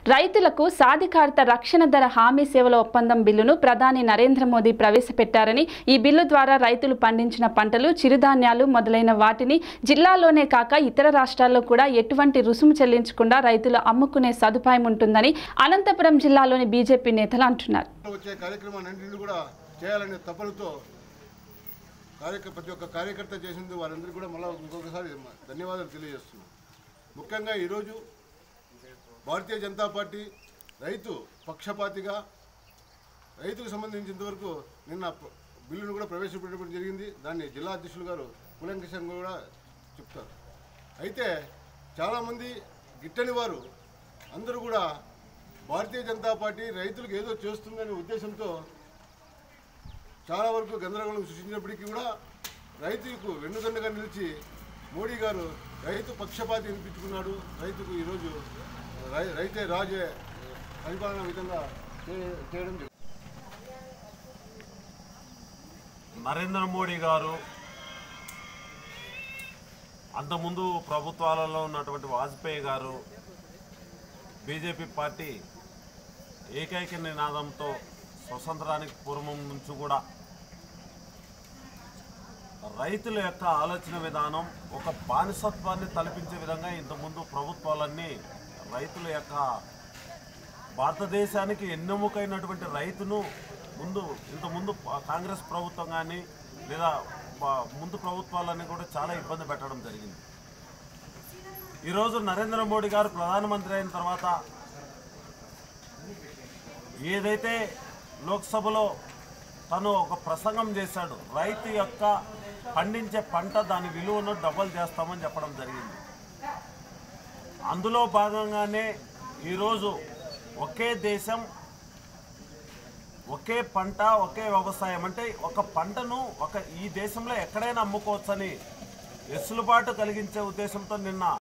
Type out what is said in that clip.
రైతులకు సాధికారత రక్షణ ధర హామీ సేవల ఒప్పందం బిల్లును ప్రధాని నరేంద్ర మోదీ ప్రవేశపెట్టారని ఈ బిల్లు ద్వారా రైతులు పండించిన పంటలు చిరుధాన్యాలు మొదలైన వాటిని జిల్లాలోనే కాక ఇతర రాష్ట్రాల్లో కూడా ఎటువంటి రుసుము చెల్లించకుండా రైతులు అమ్ముకునే సదుపాయం ఉంటుందని అనంతపురం జిల్లాలోని బీజేపీ నేతలు అంటున్నారు వచ్చే కార్యక్రమాలన్నింటినీ కూడా చేయాలనే తపనతో కార్యక ప్రతి ఒక్క కార్యకర్త చేసింది వారందరికీ కూడా మళ్ళీ ఇంకొకసారి ధన్యవాదాలు తెలియజేస్తున్నాం ముఖ్యంగా ఈరోజు భారతీయ జనతా పార్టీ రైతు పక్షపాతిగా రైతుకు సంబంధించినంతవరకు నిన్న ప- బిల్లును కూడా ప్రవేశపెట్టడం జరిగింది దాన్ని జిల్లా అధ్యక్షులు గారు కులంకషంగా కూడా చెప్తారు అయితే చాలామంది గిట్టని వారు అందరూ కూడా భారతీయ జనతా పార్టీ రైతులకు ఏదో చేస్తుందనే ఉద్దేశంతో చాలా వరకు గందరగోళం సృష్టించినప్పటికీ కూడా రైతుకు వెన్నుదన్నుగా నిలిచి మోడీ గారు రైతు పక్షపాతి అనిపించుకున్నాడు రైతుకు ఈరోజు రై- రైతే రాజే పరిపాలన విధంగా చే- చేయడం జరిగింది నరేంద్ర మోడీ గారు అంతకుముందు ప్రభుత్వాలలో ఉన్నటువంటి వాజ్పేయి గారు బీజేపీ పార్టీ ఏకైక నినాదంతో స్వతంత్రానికి పూర్వం నుంచి కూడా రైతుల యొక్క ఆలోచన విధానం ఒక బానిసత్వాన్ని తలపించే విధంగా ఇంతకుముందు ప్రభుత్వాలన్నీ రైతుల యొక్క భారతదేశానికి ఎన్నెముకైనటువంటి రైతును ముందు ఇంతకుముందు ప- కాంగ్రెస్ ప్రభుత్వం కానీ లేదా ప- ముందు ప్రభుత్వాలన్నీ కూడా చాలా ఇబ్బంది పెట్టడం జరిగింది ఈరోజు నరేంద్ర మోడీ గారు ప్రధానమంత్రి అయిన తర్వాత ఏదైతే లోక్సభలో తను ఒక ప్రసంగం చేశాడు రైతు యొక్క పండించే పంట దాని విలువను డబల్ చేస్తామని చెప్పడం జరిగింది అందులో భాగంగానే ఈరోజు ఒకే దేశం ఒకే పంట ఒకే వ్యవసాయం అంటే ఒక పంటను ఒక ఈ దేశంలో ఎక్కడైనా అమ్ముకోవచ్చని వెసులుబాటు కలిగించే ఉద్దేశంతో నిన్న